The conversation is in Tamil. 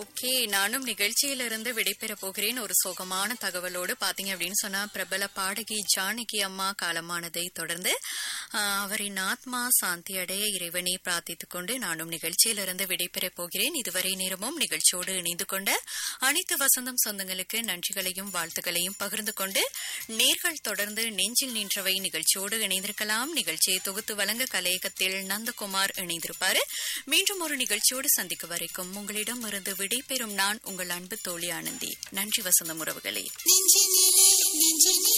ஓகே நானும் நிகழ்ச்சியிலிருந்து விடைபெற போகிறேன் ஒரு சோகமான தகவலோடு பாத்தீங்க அப்படின்னு சொன்னா பிரபல பாடகி ஜானகி அம்மா காலமானதை தொடர்ந்து ஆஹ், அவரின் ஆத்மா சாந்தி அடைய இறைவனை பிரார்த்தித்துக் கொண்டு நானும் நிகழ்ச்சியிலிருந்து விடைபெற போகிறேன் இதுவரை நேரமும் நிகழ்ச்சியோடு இணைந்து கொண்ட அனைத்து வசந்தம் சொந்தங்களுக்கு நன்றிகளையும் வாழ்த்துக்களையும் பகிர்ந்து கொண்டு நேர்கள் தொடர்ந்து நெஞ்சில் நின்றவை நிகழ்ச்சியோடு இணைந்திருக்கலாம் நிகழ்ச்சியை தொகுத்து வழங்க கலையகத்தில் நந்தகுமார் இணைந்திருப்பாரு மீண்டும் ஒரு நிகழ்ச்சியோடு சந்திக்க வரைக்கும் உங்களிடம் இருந்து விடைபெறும் நான் உங்கள் அன்பு தோழி ஆனந்தி நன்றி வசந்தம் உறவுகளே நெஞ்சினிலே நெஞ்சினிலே